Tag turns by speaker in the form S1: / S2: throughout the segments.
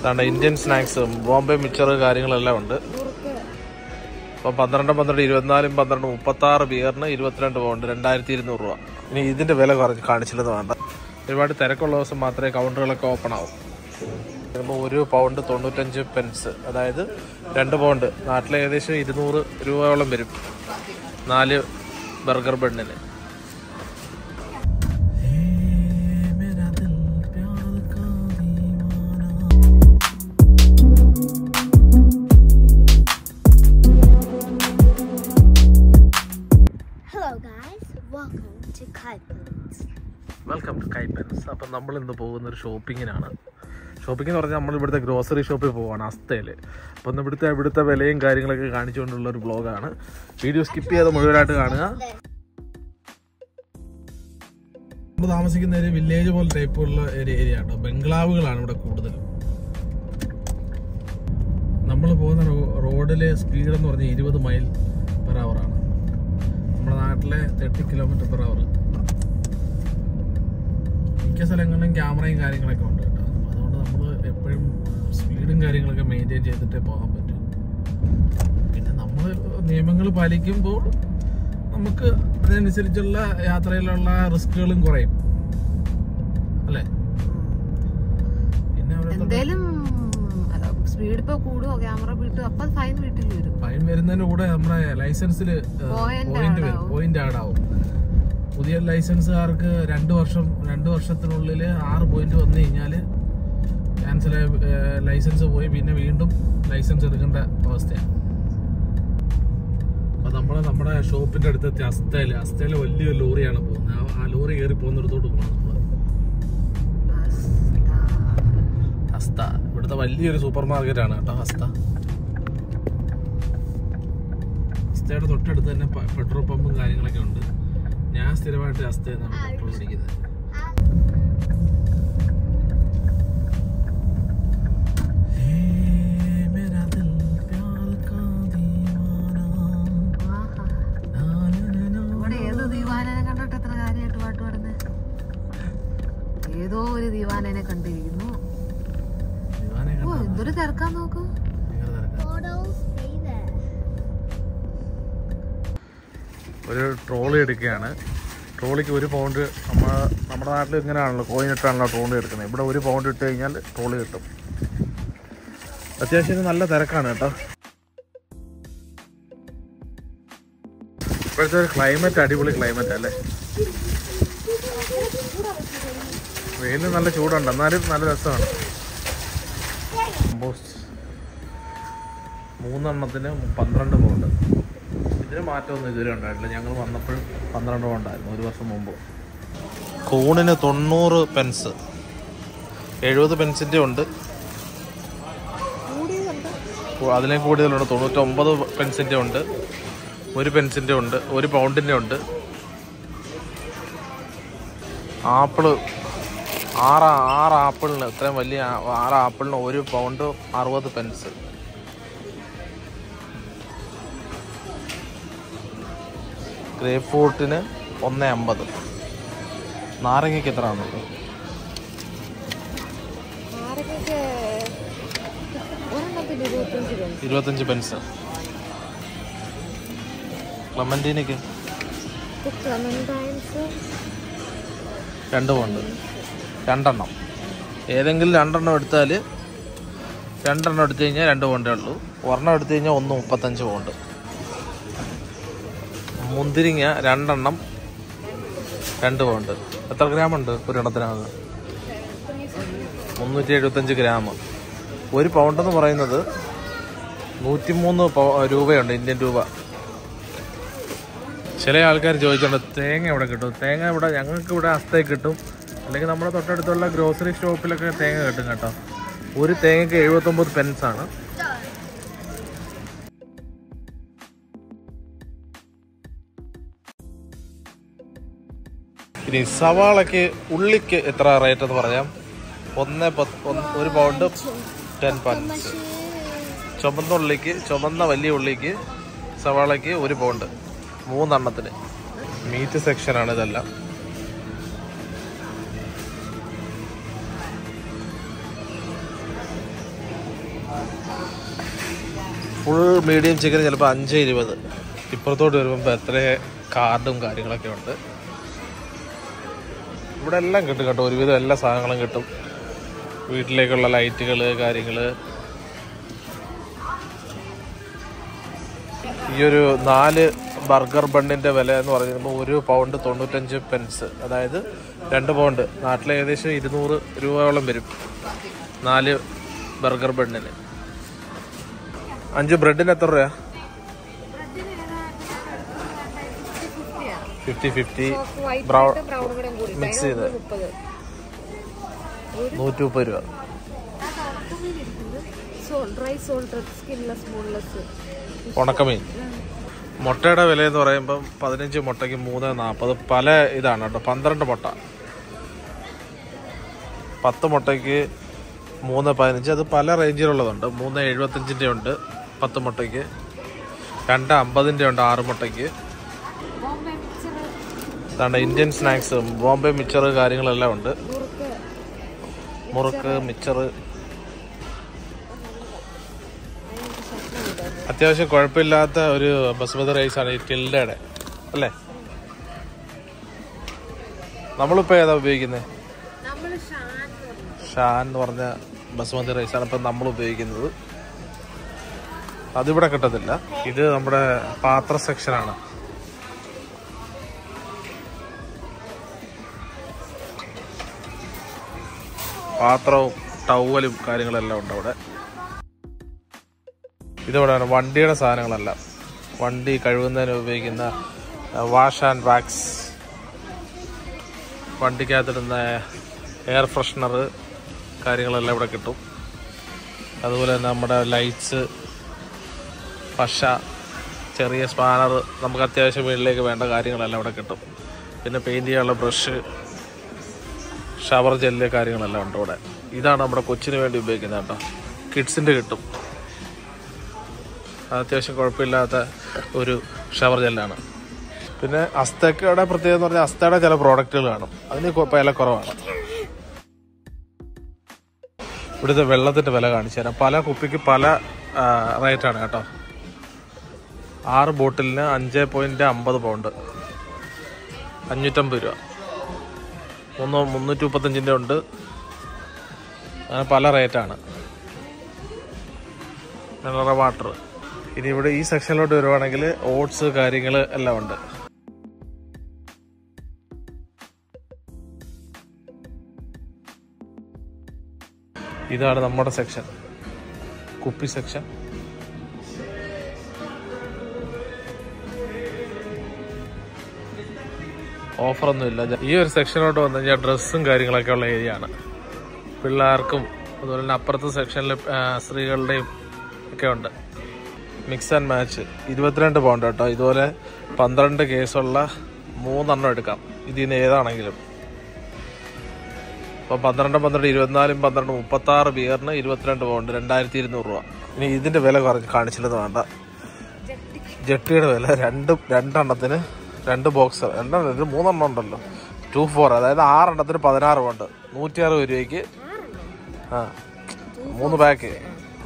S1: അതാണ് ഇന്ത്യൻ സ്നാക്സും ബോംബെ മിക്സർ കാര്യങ്ങളെല്ലാം ഉണ്ട് അപ്പോൾ പന്ത്രണ്ട് പന്ത്രണ്ട് ഇരുപത്തിനാലും പന്ത്രണ്ട് മുപ്പത്തി ആറ് ബിയറിന് ഇരുപത്തിരണ്ട് പൗണ്ട് രണ്ടായിരത്തി ഇരുന്നൂറ് രൂപ ഇനി ഇതിന്റെ വില കുറച്ച് കാണിച്ചില്ലെന്ന് വേണ്ട ഒരുപാട് തിരക്കുള്ള ദിവസം മാത്രമേ കൗണ്ടറുകളൊക്കെ ഓപ്പൺ ആവും ഇപ്പോൾ ഒരു പൗണ്ട് തൊണ്ണൂറ്റഞ്ച് പെൻസ് അതായത് രണ്ട് പൗണ്ട് നാട്ടിലെ ഏകദേശം ഇരുന്നൂറ് രൂപയോളം വരും നാല് ബർഗർ ബണ്ണിന്
S2: Hello guys, welcome to Kaipans.
S1: Welcome to Kaipans അപ്പം നമ്മൾ ഇന്ന് പോകുന്ന ഒരു ഷോപ്പിങ്ങിനാണ് ഷോപ്പിംഗ് എന്ന് പറഞ്ഞാൽ നമ്മൾ ഇവിടുത്തെ ഗ്രോസറി ഷോപ്പിൽ പോവാണ് അസ്തയിൽ അപ്പം ഇന്ന് ഇവിടുത്തെ ഇവിടുത്തെ വിലയും കാര്യങ്ങളൊക്കെ കാണിച്ചുകൊണ്ടുള്ള ഒരു ബ്ലോഗാണ് വീഡിയോ സ്കിപ്പ് ചെയ്ത് മുഴുവനായിട്ട് കാണുക നമ്മൾ താമസിക്കുന്ന ഒരു വില്ലേജ് പോലെ ടൈപ്പുള്ള ഒരു ഏരിയ ആണ് ബംഗ്ലാവുകളാണ് ഇവിടെ കൂടുതലും നമ്മൾ പോകുന്ന റോഡിലെ സ്പീഡ് എന്ന് പറഞ്ഞാൽ ഇരുപത് മൈൽ പെർ അവർ ആണ് നമ്മുടെ നാട്ടിലെ തേർട്ടി കിലോമീറ്റർ പെർ അവർ മിക്ക സ്ഥലങ്ങളിലും ക്യാമറയും കാര്യങ്ങളൊക്കെ ഉണ്ട് കേട്ടോ അതുകൊണ്ട് നമ്മൾ എപ്പോഴും സ്പീഡും കാര്യങ്ങളൊക്കെ മെയിൻറ്റെയിൻ ചെയ്തിട്ടേ പോകാൻ പറ്റും പിന്നെ നമ്മൾ നിയമങ്ങൾ പാലിക്കുമ്പോൾ നമുക്ക് അതിനനുസരിച്ചുള്ള യാത്രയിലുള്ള റിസ്കുകളും കുറയും അല്ലേ പിന്നെ അവിടെ
S3: എന്തേലും സ്പീഡ് ഇപ്പൊ കൂടുവോ ക്യാമറ വിട്ടു അപ്പൊ ഫൈൻ വീട്ടിൽ വരും
S1: ഫൈൻ വരുന്നതിന് കൂടെ നമ്മുടെ ലൈസൻസിൽ
S3: Point
S1: പോയിന്റ്
S3: add
S1: വരും
S3: ആവും.
S1: പോയിന്റ് ആഡ് ആവും പുതിയ ലൈസൻസുകാർക്ക് രണ്ട് വർഷം രണ്ട് വർഷത്തിനുള്ളിൽ ആറ് പോയിന്റ് വന്നു കഴിഞ്ഞാൽ ക്യാൻസൽ ലൈസൻസ് പോയി പിന്നെ വീണ്ടും ലൈസൻസ് എടുക്കേണ്ട അവസ്ഥയാണ് അപ്പൊ നമ്മള് നമ്മുടെ ഷോപ്പിന്റെ അടുത്തെത്തി അസ്തയില് അസ്തയില് വലിയൊരു ലോറിയാണ് പോകുന്നത് ആ- ആ ലോറി കയറി പോകുന്നിടത്തോട്ട് പോകണം നമ്മള് അസ്ത ഇവിടുത്തെ വലിയൊരു സൂപ്പർ മാർക്കറ്റ് ആണ് കേട്ടോ അസ്ത അസ്തയുടെ തൊട്ടടുത്ത് തന്നെ പ- പെട്രോൾ പമ്പും കാര്യങ്ങളൊക്കെ ഉണ്ട് ഞാൻ സ്ഥിരമായിട്ട് അസ്തയിൽ നിന്നാണ് പെട്രോൾ അടിക്കുന്നത്
S3: ഇവിടെ ഏതോ ദീവാനനെ കണ്ടിട്ട് എത്ര കാര്യമായിട്ട് പാട്ട് പാടുന്നേ ഏതോ ഒരു ദീവാനനെ കണ്ടിരിക്കുന്നു ഓ എന്തൊരു തിരക്കാൻ നോക്കൂ
S2: Photos stay there.
S1: ഒരു ട്രോളി എടുക്കുകയാണ് ട്രോളിക്ക് ഒരു പൗണ്ട് നമ്മ നമ്മുടെ നാട്ടിൽ ഇങ്ങനെയാണല്ലോ കോയിൻ ഇട്ടാണല്ലോ ട്രോളി എടുക്കുന്നത് ഇവിടെ ഒരു പൗണ്ട് ഇട്ട് കഴിഞ്ഞാൽ ട്രോളി കിട്ടും അത്യാവശ്യം നല്ല തിരക്കാണ് കേട്ടോ ഇപ്പോഴത്തെ ഒരു ക്ലൈമറ്റ് അടിപൊളി ക്ലൈമറ്റ് അല്ലേ വെയിലിന് നല്ല ചൂടുണ്ട് എന്നാലും നല്ല രസമാണ് കമ്പോസ്റ്റ് മൂന്നെണ്ണത്തിന് പന്ത്രണ്ട് പൗണ്ട് ഇതിന് മാറ്റമൊന്നും ഇതുവരെ ഉണ്ടായിട്ടില്ല ഞങ്ങൾ വന്നപ്പോൾ പന്ത്രണ്ട് പൗണ്ടായിരുന്നു ഒരു വർഷം മുമ്പ് കൂണിന് തൊണ്ണൂറ് പെൻസ് എഴുപത് പെൻസിൻ്റെ ഉണ്ട് കൂ- അതിലും കൂടുതലുണ്ട് തൊണ്ണൂറ്റൊമ്പത് പെൻസിൻ്റെ ഉണ്ട് ഒരു പെൻസിൻ്റെ ഉണ്ട് ഒരു പൗണ്ടിൻ്റെ ഉണ്ട് ആപ്പിള് ആറ് ആറ് ആപ്പിളിന് ഇത്രയും വലിയ ആ- ആറ് ആപ്പിളിന് ഒരു പൗണ്ട് അറുപത് പെൻസ് ഗ്രേപ്പ് ഫ്രൂട്ടിന് ഒന്ന് അമ്പത് നാരങ്ങയ്ക്ക് എത്ര ആണുള്ളത്
S3: ഒരെണ്ണത്തിന് ഇരുപത്തഞ്ച് രൂപ
S1: ഇരുപത്തഞ്ച് പെൻസ് ക്ലമൻറ്റീനയ്ക്ക്
S3: ക്ലമൻറ്റൈൻസ്
S1: രണ്ട് പൗണ്ട് രണ്ടെണ്ണം ഏതെങ്കിലും രണ്ടെണ്ണം എടുത്താൽ രണ്ടെണ്ണം എടുത്തു കഴിഞ്ഞാൽ രണ്ട് പൗണ്ടേ ഉള്ളൂ ഒരെണ്ണം എടുത്തു കഴിഞ്ഞാൽ ഒന്ന് മുപ്പത്തഞ്ച് പൗണ്ട് മുന്തിരിങ്ങ രണ്ടെണ്ണം രണ്ട് പൗണ്ട് എത്ര ഗ്രാം ഉണ്ട് ഒരെണ്ണത്തിനകത്ത് മുന്നൂറ്റി എഴുപത്തഞ്ച് ഗ്രാം ഒരു പൗണ്ട് എന്ന് പറയുന്നത് നൂറ്റിമൂന്ന് പൗ- രൂപയുണ്ട് ഇന്ത്യൻ രൂപ ചില ആൾക്കാർ ചോദിച്ചിട്ടുണ്ട് തേങ്ങ എവിടെ കിട്ടും തേങ്ങ ഇവിടെ ഞങ്ങൾക്ക് ഇവിടെ അസ്തയിൽ കിട്ടും അല്ലെങ്കിൽ നമ്മുടെ തൊട്ടടുത്തുള്ള ഗ്രോസറി ഷോപ്പിലൊക്കെ തേങ്ങ കിട്ടും കേട്ടോ ഒരു തേങ്ങയ്ക്ക് എഴുപത്തൊമ്പത് പെൻസ് ആണ് ഇനി സവാളയ്ക്ക് ഉള്ളിക്ക് എത്ര റേറ്റ് എന്ന് പറയാം ഒന്ന് പത്ത് ഒന്ന് ഒരു പൗണ്ട് ടെൻ പൻസ് ചുമന്ന ഉള്ളിക്ക് ചുമന്ന വലിയ ഉള്ളിക്ക് സവാളയ്ക്ക് ഒരു പൗണ്ട് മൂന്നെണ്ണത്തിന് മീറ്റ് സെക്ഷനാണ് ഇതെല്ലാം ഫുൾ മീഡിയം ചിക്കൻ ചിലപ്പോൾ അഞ്ച് ഇരുപത് ഇപ്പുറത്തോട്ട് വരുമ്പോൾ എത്ര കാർഡും കാര്യങ്ങളൊക്കെ ഉണ്ട് ഇവിടെ എല്ലാം കിട്ടും കേട്ടോ ഒരുവിധം എല്ലാ സാധനങ്ങളും കിട്ടും വീട്ടിലേക്കുള്ള ലൈറ്റുകൾ കാര്യങ്ങൾ ഈ ഒരു നാല് ബർഗർ ബണ്ണിന്റെ വില എന്ന് പറയുമ്പോൾ ഒരു പൗണ്ട് തൊണ്ണൂറ്റഞ്ച് പെൻസ് അതായത് രണ്ട് പൗണ്ട് നാട്ടിൽ ഏകദേശം ഇരുന്നൂറ് രൂപയോളം വരും നാല് ബർഗർ ബണ്ണിന് അഞ്ച് ബ്രെഡിന് എത്ര രൂപ ഫിഫ്റ്റി ഫിഫ്റ്റി ബ്രൗൺ മിക്സ് ചെയ്ത് നൂറ്റി മുപ്പത് രൂപ
S3: ഡ്രൈ സോൾട്ട് സ്കിൻലെസ് ബോൺലെസ്
S1: ഉണക്കമീൻ മുട്ടയുടെ വില എന്ന് പറയുമ്പം പതിനഞ്ച് മുട്ടയ്ക്ക് മൂന്ന് നാൽപ്പത് പല ഇതാണ് കേട്ടോ പന്ത്രണ്ട് മുട്ട പത്ത് മുട്ടയ്ക്ക് മൂന്ന് പതിനഞ്ച് അത് പല റേഞ്ചിലുള്ളതുണ്ട് മൂന്ന് എഴുപത്തഞ്ചിൻ്റെ ഉണ്ട് പത്ത് മുട്ടയ്ക്ക് രണ്ട് അമ്പതിൻ്റെ ഉണ്ട് ആറ് മുട്ടയ്ക്ക് ഇതാണ് ഇന്ത്യൻ സ്നാക്സ് ബോംബെ മിച്ചറ് കാര്യങ്ങളെല്ലാം ഉണ്ട് മുറുക്ക് മിച്ചറ് അത്യാവശ്യം കുഴപ്പമില്ലാത്ത ഒരു ബസുമതി റൈസ് ആണ് ഈ ടിൽഡയുടെ അല്ലേ നമ്മളിപ്പോ ഏതാ ഉപയോഗിക്കുന്നത് ഷാൻ എന്ന് പറഞ്ഞ ബസുമതി റൈസ് ആണ് ഇപ്പൊ നമ്മൾ ഉപയോഗിക്കുന്നത് അതിവിടെ കിട്ടത്തില്ല ഇത് നമ്മുടെ പാത്ര സെക്ഷനാണ് പാത്രവും ടവലും കാര്യങ്ങളെല്ലാം ഉണ്ട് അവിടെ ഇതോടെയാണ് വണ്ടിയുടെ സാധനങ്ങളെല്ലാം വണ്ടി കഴുകുന്നതിന് ഉപയോഗിക്കുന്ന വാഷ് ആൻഡ് വാക്സ് വണ്ടിക്കകത്തിടുന്ന എയർ ഫ്രഷ്നർ കാര്യങ്ങളെല്ലാം ഇവിടെ കിട്ടും അതുപോലെ തന്നെ നമ്മുടെ ലൈറ്റ്സ് പശ ചെറിയ സ്പാനർ നമുക്ക് അത്യാവശ്യം വീട്ടിലേക്ക് വേണ്ട കാര്യങ്ങളെല്ലാം ഇവിടെ കിട്ടും പിന്നെ പെയിൻറ് ചെയ്യാനുള്ള ബ്രഷ് ഷവർ ജെല്ല് കാര്യങ്ങളെല്ലാം ഉണ്ട് ഇവിടെ ഇതാണ് നമ്മുടെ കൊച്ചിന് വേണ്ടി ഉപയോഗിക്കുന്നത് കേട്ടോ കിഡ്സിൻ്റെ കിട്ടും അത് അത്യാവശ്യം കുഴപ്പമില്ലാത്ത ഒരു ഷവർ ജെല്ലാണ് പിന്നെ അസ്തക്കയുടെ പ്രത്യേകത എന്ന് പറഞ്ഞാൽ അസ്തയുടെ ചില പ്രോഡക്റ്റുകൾ കാണും അതിന് കൊ- വില കുറവാണ് ഇവിടുത്തെ വെള്ളത്തിന്റെ വില കാണിച്ചു തരാം പല കുപ്പിക്ക് പല റേറ്റാണ് കേട്ടോ ആറ് ബോട്ടിലിന് അഞ്ച് പോയിന്റ് അമ്പത് പൗണ്ട് അഞ്ഞൂറ്റമ്പത് രൂപ മൂന്ന് മുന്നൂറ്റി മുപ്പത്തഞ്ചിൻ്റെ ഉണ്ട് അങ്ങനെ പല റേറ്റാണ് മിനറൽ വാട്ടർ ഇനി ഇവിടെ ഈ സെക്ഷനിലോട്ട് വരുവാണെങ്കിൽ ഓട്സ് കാര്യങ്ങൾ എല്ലാം ഉണ്ട് ഇതാണ് നമ്മുടെ സെക്ഷൻ കുപ്പി സെക്ഷൻ ഓഫറൊന്നുമില്ല ഈ ഒരു സെക്ഷനിലോട്ട് വന്നു കഴിഞ്ഞാൽ ഡ്രസ്സും കാര്യങ്ങളൊക്കെ ഉള്ള ഏരിയ ആണ് പിള്ളേർക്കും അതുപോലെ തന്നെ അപ്പുറത്തെ സെക്ഷനിൽ സ്ത്രീകളുടെയും ഒക്കെ ഉണ്ട് മിക്സ് ആൻഡ് മാച്ച് ഇരുപത്തിരണ്ട് പൗണ്ട് കേട്ടോ ഇതുപോലെ പന്ത്രണ്ട് കേസുള്ള മൂന്നെണ്ണം എടുക്കാം ഇതിൽ നിന്ന് ഏതാണെങ്കിലും അപ്പോൾ പന്ത്രണ്ട് പന്ത്രണ്ട് ഇരുപത്തിനാലും പന്ത്രണ്ട് മുപ്പത്തി ആറ് ബിയറിന് ഇരുപത്തിരണ്ട് പൗണ്ട് രണ്ടായിരത്തി ഇരുന്നൂറ് രൂപ ഇനി ഇതിന്റെ വില കുറഞ്ഞ് കാണിച്ചില്ലെന്ന് വേണ്ട ജെട്ടിയുടെ വില രണ്ട് രണ്ടെണ്ണത്തിന് രണ്ട് ബോക്സ് രണ്ടെണ്ണം ഇത് മൂന്നെണ്ണം ഉണ്ടല്ലോ ടു ഫോർ അതായത് ആറെണ്ണത്തിന് പതിനാറ് പൗണ്ട് നൂറ്റി അറുപത് രൂപയ്ക്ക് ആ മൂന്ന് പാക്ക് ആ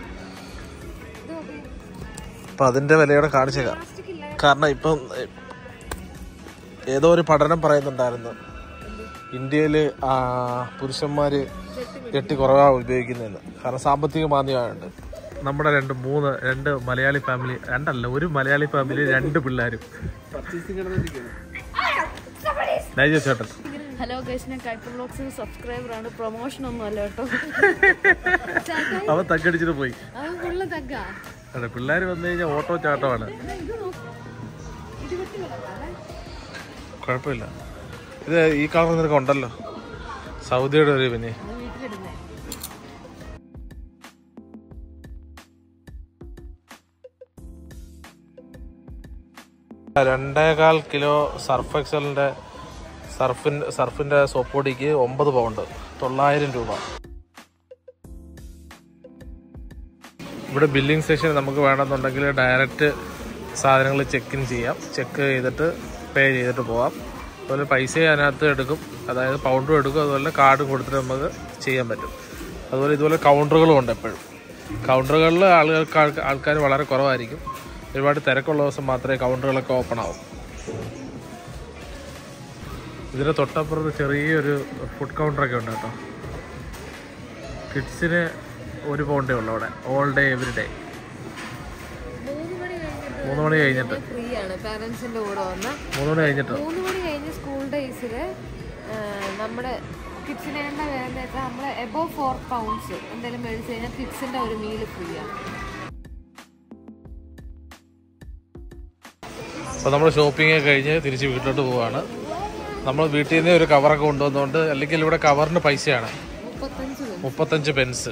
S1: അപ്പൊ അതിന്റെ വിലയോടെ കാണിച്ചേക്കാം കാരണം ഇപ്പം എ, ഏതോ ഒരു പഠനം പറയുന്നുണ്ടായിരുന്നു ഇന്ത്യയില് ആ, പുരുഷന്മാര് ജെട്ടി കുറവാണ് ഉപയോഗിക്കുന്നതെന്ന് കാരണം സാമ്പത്തിക മാന്ദ്യമായുണ്ട് നമ്മുടെ രണ്ട് മൂന്ന് രണ്ട് മലയാളി ഫാമിലി രണ്ടല്ല ഒരു മലയാളി ഫാമിലി രണ്ട് പിള്ളേരും നൈജ ചേട്ടൻ
S4: ഹലോ ഗൈസ് ഞാൻ കൈപ്പ് ബ്ലോഗ്സിന് സബ്സ്ക്രൈബർ ആണ് പ്രൊമോഷൻ ഒന്നും അല്ല കേട്ടോ
S1: അവൻ തക്കടിച്ചിട്ട് പോയി
S4: അത് ഫുള്ള് തഗ്ഗാ
S1: അതെ പിള്ളേർ വന്നു കഴിഞ്ഞാൽ ഓട്ടോ ചാട്ടമാണ് കുഴപ്പമില്ല ഇത് ഈ കളർ നിനക്ക് ഉണ്ടല്ലോ സൗദിയുടെ ഒരു പിന്നെ
S4: വീട്ടിലിടുന്നേ
S1: രണ്ടേകാൽ കിലോ സർഫ് എക്സലിന്റെ സർഫിന്റെ സർഫിന്റെ സോപ്പ് പൊടിക്ക് ഒമ്പത് പൗണ്ട് തൊള്ളായിരം രൂപ ഇവിടെ ബില്ലിംഗ് സ്റ്റേഷൻ നമുക്ക് വേണമെന്നുണ്ടെങ്കിൽ ഡയറക്റ്റ് സാധനങ്ങൾ ചെക്ക് ഇൻ ചെയ്യാം ചെക്ക് ചെയ്തിട്ട് പേ ചെയ്തിട്ട് പോവാം അതുപോലെ പൈസ അതിനകത്ത് എടുക്കും അതായത് പൗണ്ടും എടുക്കും അതുപോലെ കാർഡും കൊടുത്തിട്ട് നമുക്ക് ചെയ്യാൻ പറ്റും അതുപോലെ ഇതുപോലെ കൗണ്ടറുകളും ഉണ്ട് എപ്പോഴും കൗണ്ടറുകളിൽ ആളുകൾക്ക് ആൾക്കാർ വളരെ കുറവായിരിക്കും ഒരുപാട് തിരക്കുള്ള ദിവസം മാത്രമേ കൗണ്ടറുകളൊക്കെ ഓപ്പൺ ആവും ഇതിന് തൊട്ടപ്പുറത്ത് ചെറിയൊരു ഫുഡ് കൗണ്ടറൊക്കെ ഉണ്ട് കേട്ടോ കിഡ്സിന് ഒരു പൗണ്ടേ ഉള്ളൂ അവിടെ ഓൾ ഡേ എവറി ഡേ
S3: മൂന്ന് മണി കഴിഞ്ഞിട്ട്
S1: മൂന്ന് മണി കഴിഞ്ഞിട്ട്
S3: ഫ്രീ ആണ് പാരന്റ്സിന്റെ കൂടെ വന്ന്
S1: മൂന്ന് മണി കഴിഞ്ഞിട്ട്
S3: മൂന്ന് മണി കഴിഞ്ഞ് സ്കൂൾ ഡേയ്സിൽ നമ്മുടെ കിഡ്സിന് എന്താ വരുന്നത് വെച്ചാൽ നമ്മൾ എബോ ഫോർ പൗണ്ട്സ് എന്തെങ്കിലും മേടിച്ച് കഴിഞ്ഞാൽ കിഡ്സിന്റെ ഒരു മീല് ഫ്രീ ആണ്
S1: അപ്പോൾ നമ്മൾ ഷോപ്പിംഗ് ഒക്കെ കഴിഞ്ഞ് തിരിച്ച് വീട്ടിലോട്ട് പോവാണ് നമ്മൾ വീട്ടിൽ നിന്ന് ഒരു കവറൊക്കെ കൊണ്ടുവന്നുകൊണ്ട് അല്ലെങ്കിൽ ഇവിടെ കവറിന് പൈസയാണ്
S3: മുപ്പത്തഞ്ച് പേര്
S1: മുപ്പത്തഞ്ച് പെൻസ്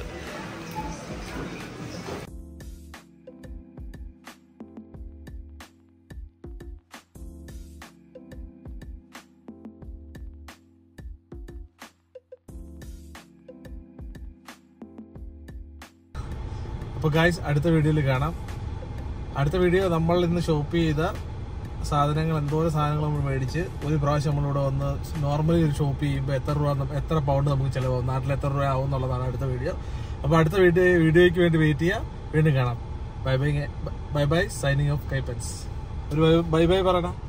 S1: അപ്പോൾ ഗായ്സ് അടുത്ത വീഡിയോയിൽ കാണാം അടുത്ത വീഡിയോ നമ്മൾ ഇന്ന് ഷോപ്പ് ചെയ്ത സാധനങ്ങൾ എന്തോരം സാധനങ്ങൾ നമ്മൾ മേടിച്ച് ഒരു പ്രാവശ്യം നമ്മളിവിടെ വന്ന് നോർമലി ഒരു ഷോപ്പ് ചെയ്യുമ്പോൾ എത്ര രൂപ നം- എത്ര പൗണ്ട് നമുക്ക് ചിലവാകും നാട്ടിൽ എത്ര രൂപ ആവും എന്നുള്ളതാണ് അടുത്ത വീഡിയോ അപ്പോൾ അടുത്ത വീഡിയോ വീഡിയോയ്ക്ക് വേണ്ടി വെയിറ്റ് ചെയ്യാം വീണ്ടും കാണാം bye bye bye bye signing off Kaipans ഒരു ബൈ ബൈ പറയണം